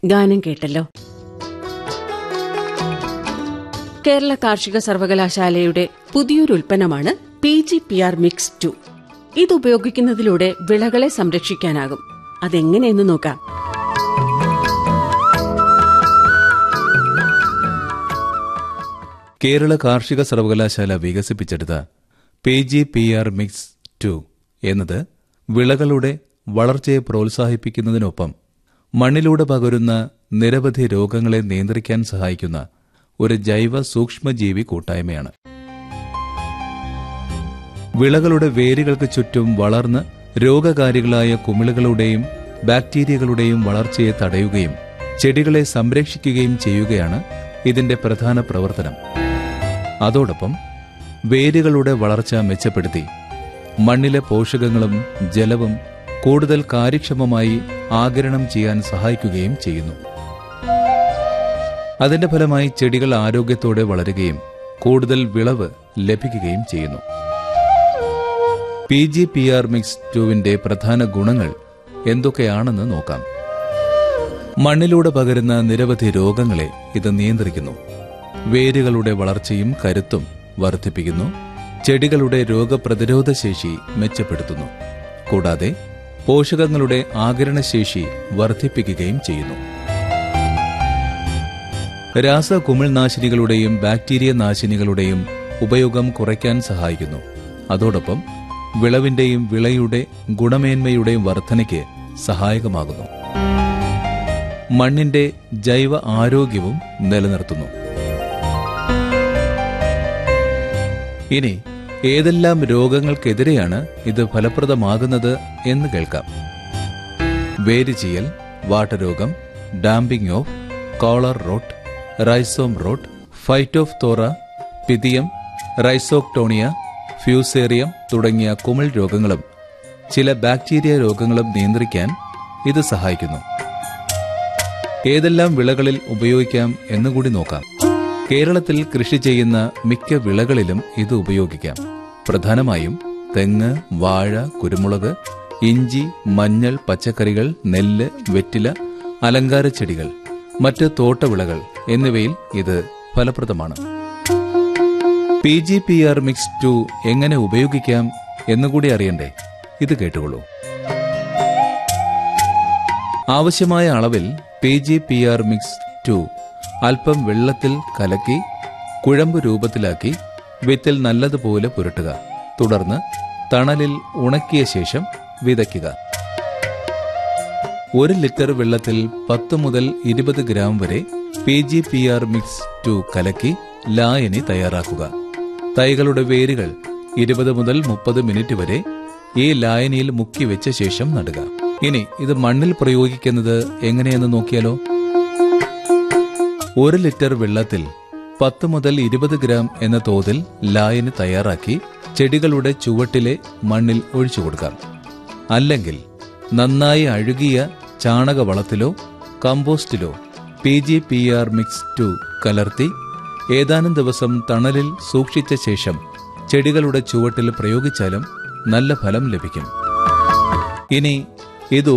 ഗാനം കേട്ടല്ലോ കേരള കാർഷിക സർവകലാശാലയുടെ പുതിയൊരു ഉൽപ്പന്നമാണ് P G P R mix two ഇത് ഉപയോഗിക്കുന്നതിലൂടെ വിളകളെ സംരക്ഷിക്കാനാകും അതെങ്ങനെയെന്ന് നോക്കാം കേരള കാർഷിക സർവകലാശാല വികസിപ്പിച്ചെടുത്ത P G P R mix two എന്നത് വിളകളുടെ വളർച്ചയെ പ്രോത്സാഹിപ്പിക്കുന്നതിനൊപ്പം മണ്ണിലൂടെ പകരുന്ന നിരവധി രോഗങ്ങളെ നിയന്ത്രിക്കാൻ സഹായിക്കുന്ന ഒരു ജൈവ സൂക്ഷ്മജീവി കൂട്ടായ്മയാണ് വിളകളുടെ വേരുകൾക്ക് ചുറ്റും വളർന്ന് രോഗകാരികളായ കുമിളുകളുടെയും ബാക്ടീരിയകളുടെയും വളർച്ചയെ തടയുകയും ചെടികളെ സംരക്ഷിക്കുകയും ചെയ്യുകയാണ് ഇതിന്റെ പ്രധാന പ്രവർത്തനം അതോടൊപ്പം വേരുകളുടെ വളർച്ച മെച്ചപ്പെടുത്തി മണ്ണിലെ പോഷകങ്ങളും ജലവും കൂടുതൽ കാര്യക്ഷമമായി ആഗിരണം ചെയ്യാൻ സഹായിക്കുകയും ചെയ്യുന്നു അതിന്റെ ഫലമായി ചെടികൾ ആരോഗ്യത്തോടെ വളരുകയും കൂടുതൽ വിളവ് ലഭിക്കുകയും ചെയ്യുന്നു P G P R mix ടുവിന്റെ പ്രധാന ഗുണങ്ങൾ എന്തൊക്കെയാണെന്ന് നോക്കാം മണ്ണിലൂടെ പകരുന്ന നിരവധി രോഗങ്ങളെ ഇത് നിയന്ത്രിക്കുന്നു വേരുകളുടെ വളർച്ചയും കരുത്തും വർദ്ധിപ്പിക്കുന്നു ചെടികളുടെ രോഗപ്രതിരോധ ശേഷി മെച്ചപ്പെടുത്തുന്നു കൂടാതെ പോഷകങ്ങളുടെ ആഗിരണശേഷി വർദ്ധിപ്പിക്കുകയും ചെയ്യുന്നു രാസ കുമിൾനാശിനികളുടെയും ബാക്ടീരിയ നാശിനികളുടെയും ഉപയോഗം കുറയ്ക്കാൻ സഹായിക്കുന്നു അതോടൊപ്പം വിളവിന്റെയും വിളയുടെ ഗുണമേന്മയുടെയും വർധനയ്ക്ക് സഹായകമാകുന്നു മണ്ണിന്റെ ജൈവ ആരോഗ്യവും നിലനിർത്തുന്നു ഇനി ഏതെല്ലാം രോഗങ്ങൾക്കെതിരെയാണ് ഇത് ഫലപ്രദമാകുന്നത് എന്ന് കേൾക്കാം വേരുചീയൽ വാട്ടരോഗം damping off collar rot rhizome rot phytophthora pythium rhizoctonia fusarium തുടങ്ങിയ കുമിൾ രോഗങ്ങളും ചില ബാക്ടീരിയ രോഗങ്ങളും നിയന്ത്രിക്കാൻ ഇത് സഹായിക്കുന്നു ഏതെല്ലാം വിളകളിൽ ഉപയോഗിക്കാം എന്നുകൂടി നോക്കാം കേരളത്തിൽ കൃഷി ചെയ്യുന്ന മിക്ക വിളകളിലും ഇത് ഉപയോഗിക്കാം പ്രധാനമായും തെങ്ങ് വാഴ കുരുമുളക് ഇഞ്ചി മഞ്ഞൾ പച്ചക്കറികൾ നെല്ല് വെറ്റില അലങ്കാര ചെടികൾ മറ്റ് തോട്ടവിളകൾ എന്നിവയിൽ ഇത് ഫലപ്രദമാണ് P G P R mix two എങ്ങനെ ഉപയോഗിക്കാം എന്നുകൂടി അറിയണ്ടേ ഇത് കേട്ടുകൊള്ളൂ ആവശ്യമായ അളവിൽ P G P R mix two അല്പം വെള്ളത്തിൽ കലക്കി കുഴമ്പ് രൂപത്തിലാക്കി വിത്തിൽ നല്ലതുപോലെ പുരട്ടുക തുടർന്ന് തണലിൽ ഉണക്കിയ ശേഷം വിതയ്ക്കുക ഒരു ലിറ്റർ വെള്ളത്തിൽ പത്ത് മുതൽ ഇരുപത് ഗ്രാം വരെ P G P R mix two കലക്കി ലായനി തയ്യാറാക്കുക തൈകളുടെ വേരുകൾ ഇരുപത് മുതൽ മുപ്പത് മിനിറ്റ് വരെ ഈ ലായനിയിൽ മുക്കി വെച്ച ശേഷം നടുക ഇനി ഇത് മണ്ണിൽ പ്രയോഗിക്കുന്നത് എങ്ങനെയെന്ന് നോക്കിയാലോ ഒരു ലിറ്റർ വെള്ളത്തിൽ പത്ത് മുതൽ ഇരുപത് ഗ്രാം എന്ന തോതിൽ ലായനി തയ്യാറാക്കി ചെടികളുടെ ചുവട്ടിലെ മണ്ണിൽ ഒഴിച്ചു കൊടുക്കാം അല്ലെങ്കിൽ നന്നായി അഴുകിയ ചാണകവളത്തിലോ കമ്പോസ്റ്റിലോ P G P R mix two കലർത്തി ഏതാനും ദിവസം തണലിൽ സൂക്ഷിച്ച ശേഷം ചെടികളുടെ ചുവട്ടിൽ പ്രയോഗിച്ചാലും നല്ല ഫലം ലഭിക്കും ഇനി ഇത്